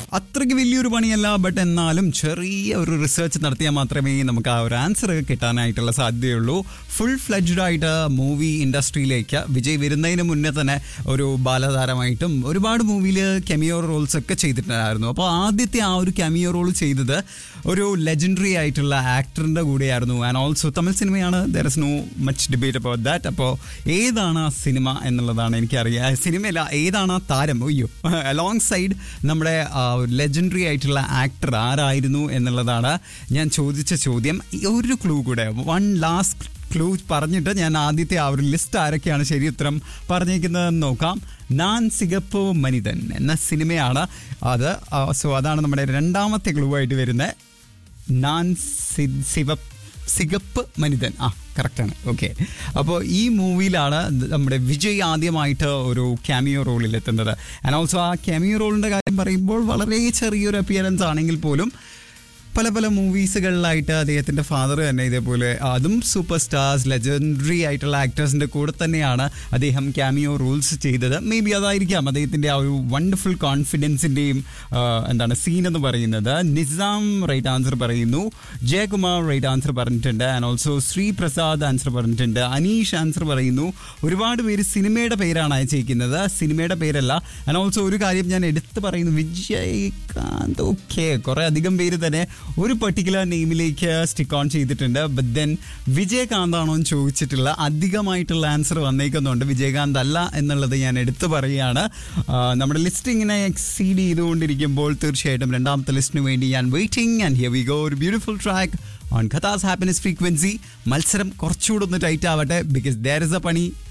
അത്രയ്ക്ക് വലിയൊരു പണിയല്ല ബട്ട് എന്നാലും ചെറിയ ഒരു റിസർച്ച് നടത്തിയാൽ മാത്രമേ നമുക്ക് ആ ഒരു ആൻസർ കിട്ടാനായിട്ടുള്ള സാധ്യതയുള്ളൂ ഫുൾ ഫ്ലെഡ്ജ്ഡ് ആയിട്ട് മൂവി ഇൻഡസ്ട്രിയിലേക്ക് വിജയ് വരുന്നതിന് മുന്നേ തന്നെ ഒരു ബാലതാരമായിട്ടും ഒരുപാട് മൂവിയിൽ കെമിയോ റോൾസ് ഒക്കെ ചെയ്തിട്ടുണ്ടായിരുന്നു അപ്പോൾ ആദ്യത്തെ ആ ഒരു കെമിയോ റോൾ ചെയ്തത് ഒരു ലെജൻഡറി ആയിട്ടുള്ള ആക്ടറിൻ്റെ കൂടെയായിരുന്നു ആൻഡ് ഓൾസോ തമിഴ് സിനിമയാണ് there is no much debate about that അപ്പോൾ ഏതാണ് ആ സിനിമ എന്നുള്ളതാണ് എനിക്കറിയാം സിനിമയല്ല ഏതാണ് ആ താരം അയ്യോ അലോങ് സൈഡ് നമ്മുടെ ലെജൻഡറി ആയിട്ടുള്ള ആക്ടർ ആരായിരുന്നു എന്നുള്ളതാണ് ഞാൻ ചോദിച്ച ചോദ്യം ഈ ഒരു ക്ലൂ കൂടെ വൺ ലാസ്റ്റ് ക്ലൂ പറഞ്ഞിട്ട് ഞാൻ ആദ്യത്തെ ആ ഒരു ലിസ്റ്റ് ആരൊക്കെയാണ് ശരി ഉത്തരം പറഞ്ഞേക്കുന്നതെന്ന് നോക്കാം നാൻ സിഗപ്പ് മനിതൻ എന്ന സിനിമയാണ് അത് സോ അതാണ് നമ്മുടെ രണ്ടാമത്തെ ക്ലൂ ആയിട്ട് വരുന്നത് നാൻ സി ശിവ സിഗപ്പ് മനിതൻ ആ കറക്റ്റാണ് ഓക്കെ അപ്പോൾ ഈ മൂവിയിലാണ് നമ്മുടെ വിജയ് ആദ്യമായിട്ട് ഒരു ക്യാമിയോ റോളിൽ എത്തുന്നത് ആൻഡ് ഓൾസോ ആ ക്യാമിയോ റോളിൻ്റെ കാര്യം പറയുമ്പോൾ വളരെ ചെറിയൊരു അപ്പിയറൻസ് ആണെങ്കിൽ പോലും പല പല മൂവീസുകളിലായിട്ട് അദ്ദേഹത്തിൻ്റെ ഫാദർ തന്നെ ഇതേപോലെ അതും സൂപ്പർ സ്റ്റാർസ് ലെജൻഡറി ആയിട്ടുള്ള ആക്ടേഴ്സിൻ്റെ കൂടെ തന്നെയാണ് അദ്ദേഹം ക്യാമിയോ റോൾസ് ചെയ്തത് മേ ബി അതായിരിക്കാം അദ്ദേഹത്തിൻ്റെ ആ ഒരു വണ്ടർഫുൾ കോൺഫിഡൻസിൻ്റെയും എന്താണ് സീൻ എന്ന് പറയുന്നത് നിസാം റൈറ്റ് ആൻസർ പറയുന്നു ജയകുമാർ റൈറ്റ് ആൻസർ പറഞ്ഞിട്ടുണ്ട് and also Shri Prasad answer പറഞ്ഞിട്ടുണ്ട് അനീഷ് ആൻസർ പറയുന്നു ഒരുപാട് പേര് സിനിമയുടെ പേരാണ് അയച്ചിരിക്കുന്നത് സിനിമയുടെ പേരല്ല ആൻഡ് ഓൾസോ ഒരു കാര്യം ഞാൻ എടുത്തു പറയുന്നു വിജയകാന്ത് ഓക്കെ കുറേ അധികം പേര് തന്നെ ഒരു പെർട്ടിക്കുലർ നെയിമിലേക്ക് സ്റ്റിക്ക് ഓൺ ചെയ്തിട്ടുണ്ട് ബട്ട് ദെൻ വിജയകാന്ത് ആണോ എന്ന് ചോദിച്ചിട്ടുള്ള അധികമായിട്ടുള്ള ആൻസർ വന്നേക്കുന്നുണ്ട് വിജയകാന്ത് അല്ല എന്നുള്ളത് ഞാൻ എടുത്തു പറയുകയാണ് ആ, നമ്മുടെ ലിസ്റ്റ് ഇങ്ങനെ എക്സീഡ് ചെയ്തുകൊണ്ടിരിക്കുമ്പോൾ തീർച്ചയായിട്ടും രണ്ടാമത്തെ ലിസ്റ്റിന് വേണ്ടി ഞാൻ waiting and here we go ഒരു ബ്യൂട്ടിഫുൾ ട്രാക്ക് ഓൺ ഖത്താസ് ഹാപ്പിനെസ് ഫ്രീക്വൻസി മത്സരം കുറച്ചുകൂടെ ഒന്ന് ടൈറ്റ് ആവട്ടെ ബിക്കോസ് ദർ ഇസ് എ പണി